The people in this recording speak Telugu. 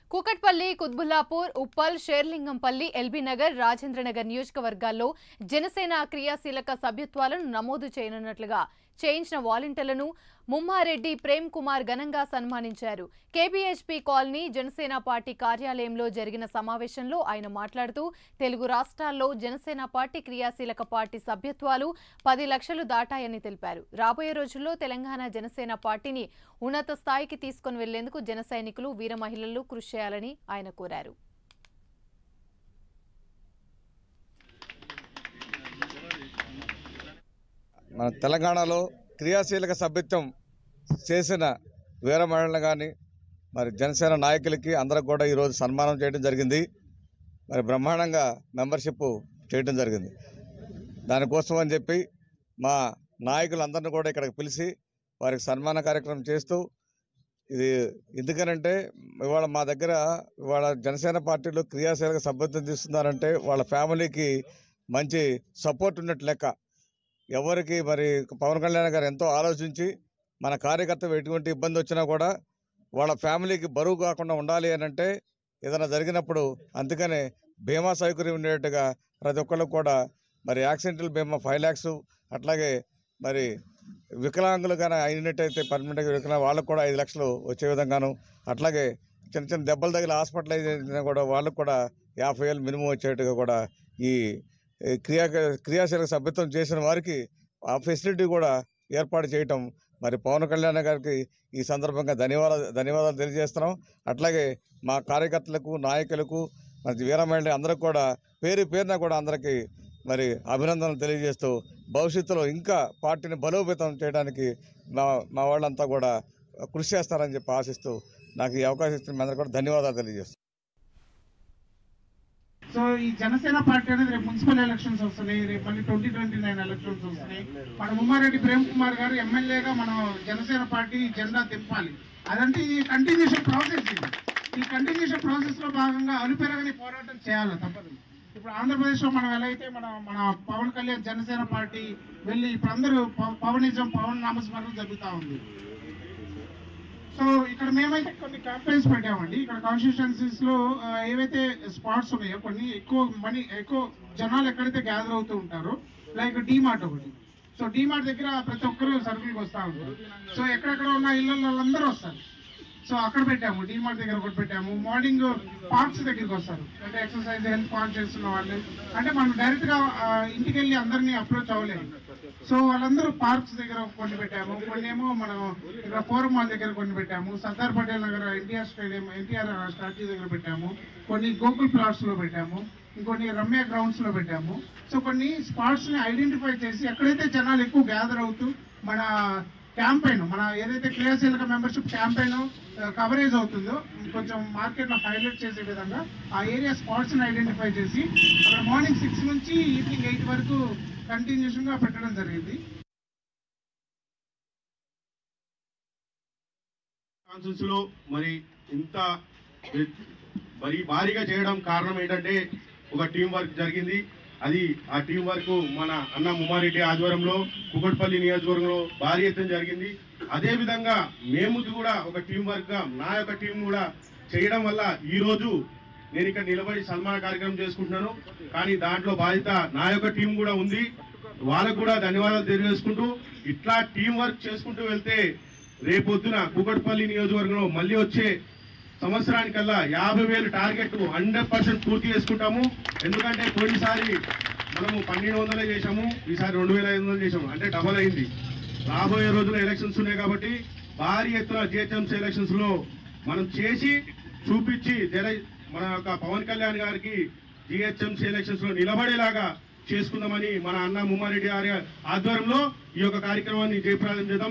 కూకట్పల్లి కుత్బుల్లాపూర్ ఉప్పల్ షేర్లింగంపల్లి ఎల్బీ నగర్ రాజేంద్రనగర్ నియోజకవర్గాల్లో జనసేన క్రియాశీలక సభ్యత్వాలను నమోదు చేయనున్నట్లుగా చేయించిన వాలంటీర్లను ముమ్మారెడ్డి ప్రేమ్ కుమార్ ఘనంగా సన్మానించారు కేబీహెచ్పీ కాలనీ జనసేన పార్టీ కార్యాలయంలో జరిగిన సమావేశంలో ఆయన మాట్లాడుతూ తెలుగు రాష్ట్రాల్లో జనసేన పార్టీ క్రియాశీలక పార్టీ సభ్యత్వాలు పది లక్షలు దాటాయని తెలిపారు రాబోయే రోజుల్లో తెలంగాణ జనసేన పార్టీని ఉన్నత స్థాయికి తీసుకుని వెళ్లేందుకు జన సైనికులు వీర మహిళలు కృషి చేయాలని ఆయన కోరారు మన తెలంగాణలో క్రియాశీలక సభ్యత్వం చేసిన వీర మహిళలు కానీ మరి జనసేన నాయకులకి అందరికి కూడా ఈరోజు సన్మానం చేయడం జరిగింది మరి బ్రహ్మాండంగా మెంబర్షిప్ చేయడం జరిగింది దానికోసం అని చెప్పి మా నాయకులందరినీ కూడా ఇక్కడికి పిలిచి వారికి సన్మాన కార్యక్రమం చేస్తూ ఇది ఎందుకనంటే ఇవాళ మా దగ్గర ఇవాళ జనసేన పార్టీలో క్రియాశీలక సభ్యత్వం తీస్తున్నారంటే వాళ్ళ ఫ్యామిలీకి మంచి సపోర్ట్ ఉన్నట్టు లెక్క ఎవరికి మరి పవన్ కళ్యాణ్ గారు ఎంతో ఆలోచించి మన కార్యకర్త ఎటువంటి ఇబ్బంది వచ్చినా కూడా వాళ్ళ ఫ్యామిలీకి బరువు కాకుండా ఉండాలి అని అంటే ఏదైనా జరిగినప్పుడు అందుకనే బీమా సౌకర్యం ఉండేట్టుగా ప్రతి ఒక్కరికి కూడా మరి యాక్సిడెంటల్ బీమా ఫైవ్ ల్యాక్స్ అట్లాగే మరి వికలాంగులు కానీ అయినట్టయితే పర్మనెంట్గా వికలాంగ వాళ్ళకు కూడా ఐదు లక్షలు వచ్చే విధంగాను అట్లాగే చిన్న చిన్న దెబ్బలు తగిలి హాస్పిటలైజ్ అయినా కూడా వాళ్ళకు కూడా యాభై వేలు మినిమం వచ్చేట్టుగా కూడా ఈ ఈ క్రియా క్రియాశీలక సభ్యత్వం చేసిన వారికి ఆ ఫెసిలిటీ కూడా ఏర్పాటు చేయటం మరి పవన్ కళ్యాణ్ గారికి ఈ సందర్భంగా ధన్యవాదాలు ధన్యవాదాలు తెలియజేస్తున్నాం అట్లాగే మా కార్యకర్తలకు నాయకులకు మరి వీరమహిళ అందరికి కూడా పేరు పేరున కూడా అందరికీ మరి అభినందనలు తెలియజేస్తూ భవిష్యత్తులో ఇంకా పార్టీని బలోపేతం చేయడానికి మా మా వాళ్ళంతా కూడా కృషి చేస్తారని చెప్పి ఆశిస్తూ నాకు ఈ అవకాశం ఇస్తున్న మీ అందరికీ కూడా ధన్యవాదాలు తెలియజేస్తున్నాను సో ఈ జనసేన పార్టీ అనేది రేపు మున్సిపల్ ఎలక్షన్స్ వస్తున్నాయి రేపు మళ్ళీ ట్వంటీ ట్వంటీ నైన్ ఎలక్షన్స్ వస్తున్నాయి మన ఉమ్మారెడ్డి ప్రేమ్ కుమార్ గారు ఎమ్మెల్యేగా మనం జనసేన పార్టీ జెండా తిప్పాలి అదంటే ఇది కంటిన్యూషన్ ప్రాసెస్ ఇది ఈ కంటిన్యూషన్ ప్రాసెస్ లో భాగంగా అలుపెరగని పోరాటం చేయాలి తప్పదు ఇప్పుడు ఆంధ్రప్రదేశ్ లో మనం ఎలా అయితే మన మన పవన్ కళ్యాణ్ జనసేన పార్టీ వెళ్ళి ఇప్పుడు అందరూ పవ- పవనిజం పవన్ నామస్మరణ జరుగుతూ ఉంది సో ఇక్కడ మేమైతే కొన్ని క్యాంపెయిన్స్ పెట్టామండి ఇక్కడ కాన్స్టిట్యూన్సీస్ లో ఆ, ఏవైతే స్పాట్స్ ఉన్నాయో కొన్ని ఎక్కువ మనీ ఎక్కువ జనాలు ఎక్కడైతే గ్యాదర్ అవుతూ ఉంటారో లైక్ డీమార్ట్ ఒకటి సో డీమార్ట్ దగ్గర ప్రతి ఒక్కరు సర్కిల్కి వస్తూ ఉంటారు సో ఎక్కడెక్కడ ఉన్న ఇళ్ళ వాళ్ళందరూ వస్తారు సో అక్కడ పెట్టాము డీమార్ట్ దగ్గర ఒకటి పెట్టాము మార్నింగ్ పార్క్స్ దగ్గరికి వస్తారు అంటే ఎక్సర్సైజ్ హెల్త్ కాన్షియస్ ఉన్న వాళ్ళు అంటే మనం డైరెక్ట్ గా ఆ, ఇంటికి వెళ్ళి అందరినీ అప్రోచ్ అవ్వలేము సో వాళ్ళందరూ పార్క్స్ దగ్గర కొన్ని పెట్టాము కొన్ని ఏమో మనం ఇక్కడ ఫోరం మాల్ దగ్గర కొన్ని పెట్టాము సర్దార్ పటేల్ నగర్ ఎన్టీఆర్ స్టేడియం ఎన్టీఆర్ స్టాచ్యూ దగ్గర పెట్టాము కొన్ని గోకుల్ ప్లాట్స్ లో పెట్టాము ఇంకొన్ని రమ్య గ్రౌండ్స్ లో పెట్టాము సో కొన్ని స్పాట్స్ ని ఐడెంటిఫై చేసి ఎక్కడైతే జనాలు ఎక్కువ గ్యాదర్ అవుతూ మన క్యాంపెయిన్ మన ఏదైతే క్రియాశీలక మెంబర్షిప్ క్యాంపెయిన్ కవరేజ్ అవుతుందో కొంచెం మార్కెట్ లో హైలైట్ చేసే విధంగా ఆ ఏరియా స్పాట్స్ ని ఐడెంటిఫై చేసి అక్కడ మార్నింగ్ సిక్స్ నుంచి ఈవినింగ్ ఎయిట్ వరకు కంటిన్యూషన్ గా పెట్టడం జరిగింది కాన్సెన్స్ లో మరి ఇంత మరి భారీగా చేయడం కారణం ఏంటంటే ఒక టీం వర్క్ జరిగింది అది ఆ టీం వర్క్ మన అన్న ముమ్మారెడ్డి ఆధ్వర్యంలో కుకట్పల్లి నియోజకవర్గంలో భారీ ఎత్తున జరిగింది అదే విధంగా మేము కూడా ఒక టీం వర్క్ గా నా యొక్క టీం కూడా చేయడం వల్ల ఈ రోజు నేను ఇక్కడ నిలబడి సన్మాన కార్యక్రమం చేసుకుంటున్నాను కానీ దాంట్లో బాధ్యత నా యొక్క టీం కూడా ఉంది వాళ్ళకు కూడా ధన్యవాదాలు తెలియజేసుకుంటూ ఇట్లా టీం వర్క్ చేసుకుంటూ వెళ్తే రేపొద్దున కూకట్పల్లి నియోజకవర్గంలో మళ్ళీ వచ్చే సంవత్సరానికల్లా యాభై వేలు టార్గెట్ హండ్రెడ్ పర్సెంట్ పూర్తి చేసుకుంటాము ఎందుకంటే పోయినసారి మనము పన్నెండు వందలే చేసాము ఈసారి రెండు వేల ఐదు వందలు చేసాము అంటే డబల్ అయింది రాబోయే రోజుల్లో ఎలక్షన్స్ ఉన్నాయి కాబట్టి భారీ ఎత్తున జిహెచ్ఎంసీ ఎలక్షన్స్ లో మనం చేసి చూపించి జన మన యొక్క పవన్ కళ్యాణ్ గారికి జిహెచ్ఎంసీ ఎలక్షన్స్ లో నిలబడేలాగా చేసుకుందామని మన అన్న ముమ్మారెడ్డి గారి ఆధ్వర్యంలో ఈ యొక్క కార్యక్రమాన్ని జయప్రదం చేద్దాం